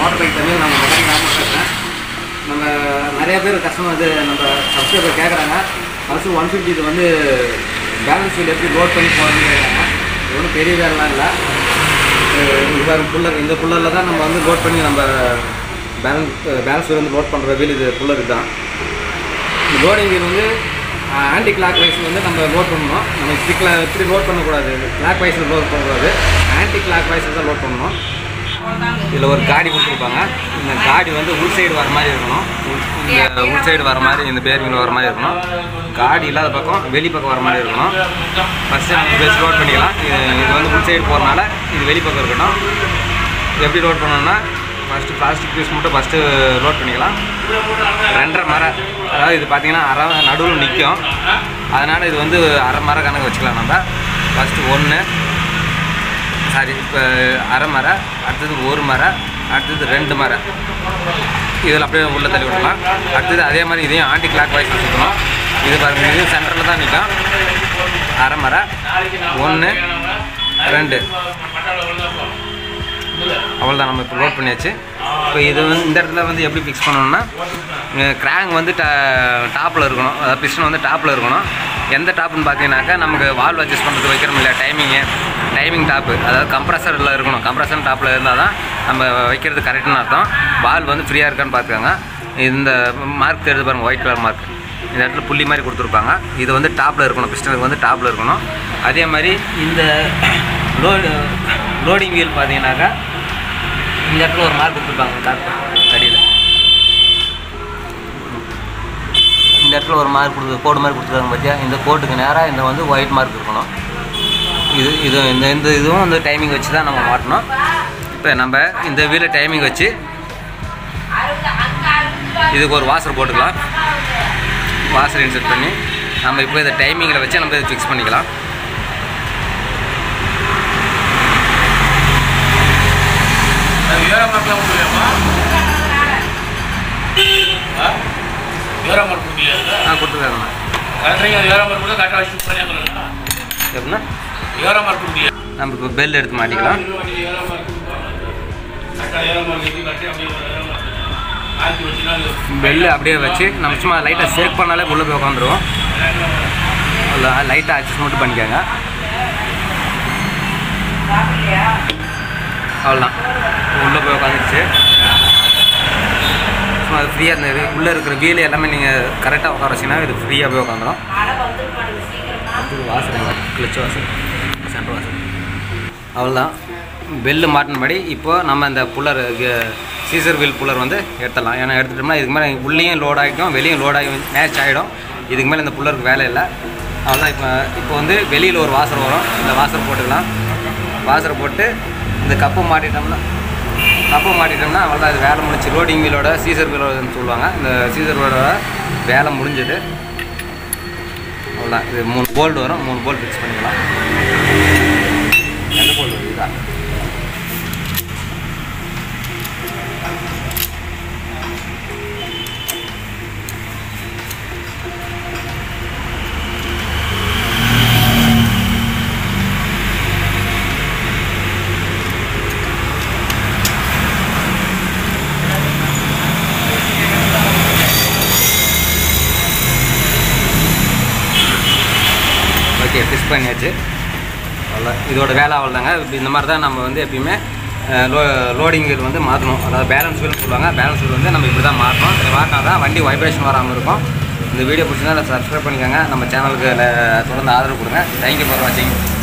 motor bike Tamil நம்ம mechanic நாம பேசுகிறேன் நம்ம நிறைய பேர் கஸ்டமர் வந்து நம்ம சப்ஸ்கிரைபர் கேட்குறாங்க ஃபஸ்ட்டு ஒன் ஃபிஃப்டி இது வந்து பேலன்ஸ் வீல் எப்படி லோட் பண்ணி போகிறதுன்னு கேட்குறாங்க இது ஒன்றும் பெரிய வேலைலாம் இல்லை இது பாருங்க புல்லர் இந்த புல்லரில் தான் நம்ம வந்து லோட் பண்ணி நம்ம பேலன்ஸ் பேலன்ஸ் வீல் வந்து லோட் பண்ணுற வீல் இது புல்லர் தான் இந்த லோடிங் வீல் வந்து ஆன்டி கிளாக் வைஸ் வந்து நம்ம லோட் பண்ணணும் நம்ம ஸ்டிக்கில் இப்படி லோட் பண்ணக்கூடாது கிளாக் வைஸில் லோட் பண்ணக்கூடாது ஆன்டி கிளாக் வைஸில் தான் லோட் பண்ணணும் இதில் ஒரு காடி கொடுத்துருப்பாங்க இந்த காடி வந்து உள் சைடு வர மாதிரி இருக்கணும் உள்- இந்த உள் சைடு வர மாதிரி இந்த பேரிங்கில் வர மாதிரி இருக்கணும் காடி இல்லாத பக்கம் வெளி பக்கம் வர மாதிரி இருக்கணும் ஃபஸ்ட்டு நம்ம பேஸ் லோட் பண்ணிக்கலாம் இது இது வந்து உள் சைடு போகிறனால இது வெளி பக்கம் இருக்கட்டும் எப்படி லோட் பண்ணணும்னா ஃபஸ்ட்டு பிளாஸ்டிக் பீஸ் மட்டும் ஃபஸ்ட்டு லோட் பண்ணிக்கலாம் ரெண்டரை மர அதாவது இது பார்த்தீங்கன்னா அரை நடுவில் நிற்கும் அதனால் இது வந்து அரை மர கணக்கு வச்சுக்கலாம் நம்ம ஃபஸ்ட்டு ஒன்று சாரி இப்போ அரை மர அடுத்தது ஒரு மர அடுத்தது ரெண்டு மர இதில் அப்படியே உள்ளே தள்ளி விடலாம் அடுத்தது அதே மாதிரி இதையும் ஆண்டி கிளாக் வைஸ் சுற்றணும் இது பாருங்க இது சென்டரில் தான் நிற்கும் அரை மர ஒன்று ரெண்டு அவ்வளோதான் நம்ம இப்போ லோட் பண்ணியாச்சு இப்போ இது வந்து இந்த இடத்துல வந்து எப்படி ஃபிக்ஸ் பண்ணணும்னா கிராங் வந்து டா டாப்பில் இருக்கணும் அதாவது பிஸ்டன் வந்து டாப்பில் இருக்கணும் எந்த டாப்புன்னு பார்த்தீங்கன்னாக்கா நமக்கு வால்வ் அட்ஜஸ்ட் பண்ணுறது வைக்கிறோம் இல்லையா டைமிங்கு டைமிங் டாப்பு அதாவது கம்ப்ரஸரில் இருக்கணும் கம்ப்ரஸர் டாப்பில் இருந்தால் தான் நம்ம வைக்கிறது கரெக்டுன்னு அர்த்தம் வால்வ் வந்து ஃப்ரீயாக இருக்கான்னு பார்த்துக்கோங்க இந்த மார்க் தெரியுது பாருங்கள் ஒயிட் கலர் மார்க் இந்த இடத்துல புள்ளி மாதிரி கொடுத்துருப்பாங்க இது வந்து டாப்பில் இருக்கணும் பிஸ்டனுக்கு வந்து டாப்பில் இருக்கணும் அதே மாதிரி இந்த லோடு லோடிங் வீல் பார்த்தீங்கன்னாக்கா இந்த இடத்துல ஒரு மார்க் கொடுத்துருப்பாங்க டாப் அடியில் இந்த இடத்துல ஒரு மார்க் கொடுத்து கோடு மாதிரி கொடுத்துருக்காங்க பார்த்தியா இந்த கோட்டுக்கு நேராக இந்த வந்து ஒயிட் மார்க் இருக்கணும் இது இது இந்த இந்த இதுவும் வந்து டைமிங் வச்சு தான் நம்ம மாட்டணும் இப்போ நம்ம இந்த வீலை டைமிங் வச்சு இதுக்கு ஒரு வாசர் போட்டுக்கலாம் வாசர் இன்செர்ட் பண்ணி நம்ம இப்போ இதை டைமிங்கில் வச்சு நம்ம இதை ஃபிக்ஸ் பண்ணிக்கலாம் ஏறமாட்டலாம் முடியலாமா ஏறமாட் முடியல ஆ கொடுத்துருக்காங்கண்ணா கரெக்டாக ஏறமாட் கூட கரெக்டாக வச்சு பண்ணியாங்களா எப்படின்னா ஏறமாட் முடியல நம்ம இப்போ பெல் எடுத்து மாட்டிக்கலாம் ஏறமாட் கரெக்டாக ஏறமாட் கரெக்டாக அப்படியே ஏறமாட் ஆக்கி வச்சுனா பெல்லு அப்படியே வச்சு நம்ம சும்மா லைட்டாக ஷேக் பண்ணாலே உள்ளே போய் உட்காந்துருவோம் லைட்டாக அட்ஜஸ்ட் மட்டும் பண்ணிக்கோங்க அவ்வளோதான் உள்ளே போய் உட்காந்துருச்சு சும்மா அது ஃப்ரீயாக இந்த உள்ளே இருக்கிற வீல் எல்லாமே நீங்கள் கரெக்டாக உட்கார வச்சிங்கன்னா இது ஃப்ரீயாக போய் உட்காந்துரும் அடுத்தது வாசல் கிளச் வாசல் சென்டர் வாசல் அவ்வளோதான் பெல்லு மாட்டினபடி இப்போ நம்ம இந்த புல்லர் சீசர் வீல் புல்லர் வந்து எடுத்துடலாம் ஏன்னா எடுத்துட்டோம்னா இதுக்கு மேலே உள்ளேயும் லோட் ஆகிக்கும் வெளியும் லோட் ஆகி மேட்ச் ஆகிடும் இதுக்கு மேலே இந்த புல்லருக்கு வேலை இல்லை அவ்வளோதான் இப்போ இப்போ வந்து வெளியில் ஒரு வாசர் வரும் இந்த வாசர் போட்டுக்கலாம் வாசரை போட்டு இந்த கப்பு மாட்டிட்டோம்னா கப்பு மாட்டிட்டோம்னா அவ்வளோதான் இது வேலை முடிச்சு லோடிங் வீலோட சீசர் வீலோடன்னு சொல்லுவாங்க இந்த சீசர் வீலோட வேலை முடிஞ்சது அவ்வளோதான் இது மூணு போல்டு வரும் மூணு போல்ட் ஃபிக்ஸ் பண்ணிக்கலாம் எந்த போல்டு வருது இதா ஓகே ஃபிக்ஸ் பண்ணியாச்சு அவ்வளோ இதோட வேலை அவ்வளோதாங்க இப்ப இந்த மாதிரி தான் நம்ம வந்து எப்பயுமே அஹ், லோ லோடிங் வீல் வந்து மாற்றணும் அதாவது பேலன்ஸ் வீல்னு சொல்லுவாங்க பேலன்ஸ் வீல் வந்து நம்ம இப்படி தான் மாற்றணும் இதை மாற்றினா தான் வண்டி வைப்ரேஷன் வராமல் இருக்கும் இந்த வீடியோ பிடிச்சிருந்தா சப்ஸ்கிரைப் பண்ணிக்கோங்க நம்ம சேனலுக்கு தொடர்ந்து ஆதரவு கொடுங்க தேங்க்யூ ஃபார் வாட்சிங்